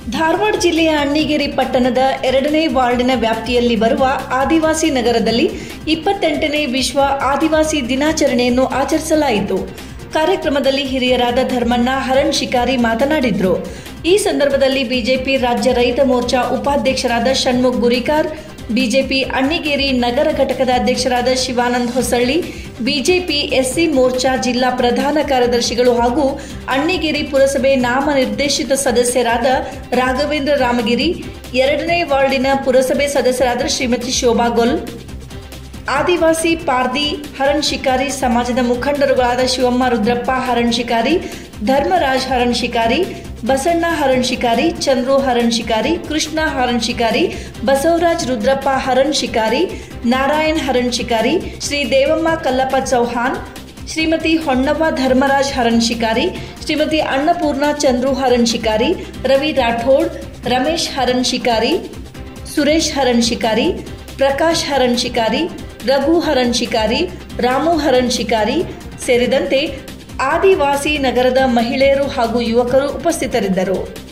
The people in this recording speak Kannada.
ಧಾರವಾಡ ಜಿಲ್ಲೆಯ ಅಣ್ಣಿಗೇರಿ ಪಟ್ಟಣದ ಎರಡನೇ ವಾರ್ಡಿನ ವ್ಯಾಪ್ತಿಯಲ್ಲಿ ಬರುವ ಆದಿವಾಸಿ ನಗರದಲ್ಲಿ ಇಪ್ಪತ್ತೆಂಟನೇ ವಿಶ್ವ ಆದಿವಾಸಿ ದಿನಾಚರಣೆಯನ್ನು ಆಚರಿಸಲಾಯಿತು ಕಾರ್ಯಕ್ರಮದಲ್ಲಿ ಹಿರಿಯರಾದ ಧರ್ಮಣ್ಣ ಹರಣ್ ಶಿಕಾರಿ ಮಾತನಾಡಿದ್ರು ಈ ಸಂದರ್ಭದಲ್ಲಿ ಬಿಜೆಪಿ ರಾಜ್ಯ ರೈತ ಮೋರ್ಚಾ ಉಪಾಧ್ಯಕ್ಷರಾದ ಷಣ್ಮುಖ್ ಗುರಿಕಾರ್ ಬಿಜೆಪಿ ಅಣ್ಣಿಗೇರಿ ನಗರ ಘಟಕದ ಅಧ್ಯಕ್ಷರಾದ ಶಿವಾನಂದ್ ಹೊಸಳ್ಳಿ ಬಿಜೆಪಿ ಎಸ್ಸಿ ಮೋರ್ಚಾ ಜಿಲ್ಲಾ ಪ್ರಧಾನ ಕಾರ್ಯದರ್ಶಿಗಳು ಹಾಗೂ ಅಣ್ಣಿಗೇರಿ ಪುರಸಭೆ ನಾಮನಿರ್ದೇಶಿತ ಸದಸ್ಯರಾದ ರಾಘವೇಂದ್ರ ರಾಮಗಿರಿ ಎರಡನೇ ವಾರ್ಡಿನ ಪುರಸಭೆ ಸದಸ್ಯರಾದ ಶ್ರೀಮತಿ ಶೋಭಾ ಗೊಲ್ ಆದಿವಾಸಿ ಪಾರ್ದಿ ಹರಣ್ ಶಿಕಾರಿ ಸಮಾಜದ ಮುಖಂಡರುಗಳಾದ ಶಿವಮ್ಮ ರುದ್ರಪ್ಪ ಹರಣ್ ಶಿಕಾರಿ ಧರ್ಮರಾಜ್ ಹರಣ್ ಶಿಕಾರಿ ಬಸಣ್ಣ ಹರಣ್ ಶಿಕಾರಿ ಚಂದ್ರು ಹರಣ್ ಶಿಕಾರಿ ಕೃಷ್ಣ ಹರಣ್ ಶಿಕಾರಿ ಬಸವರಾಜ್ ರುದ್ರಪ್ಪ ಹರಣ್ ಶಿಕಾರಿ ನಾರಾಯಣ್ ಹರಣ್ ಶಿಕಾರಿ ಶ್ರೀ ದೇವಮ್ಮ ಕಲ್ಲಪ್ಪ ಚೌಹಾನ್ ಶ್ರೀಮತಿ ಹೊನ್ನವ್ವ ಧರ್ಮರಾಜ್ ಹರಣ್ ಶಿಕಾರಿ ಶ್ರೀಮತಿ ಅನ್ನಪೂರ್ಣ ಚಂದ್ರು ಹರಣ್ ಶಿಕಾರಿ ರವಿ ರಾಠೋಡ್ ರಮೇಶ್ ಹರಣ್ ಶಿಕಾರಿ ಸುರೇಶ್ ಹರಣ್ ಶಿಕಾರಿ ಪ್ರಕಾಶ್ ಹರಣ್ ಶಿಕಾರಿ ರಘು ಹರಣ್ ಶಿಕಾರಿ ರಾಮು ಹರಣ್ ಶಿಕಾರಿ ಸೇರಿದಂತೆ ಆದಿವಾಸಿ ನಗರದ ಮಹಿಳೆಯರು ಹಾಗೂ ಯುವಕರು ಉಪಸ್ಥಿತರಿದ್ದರು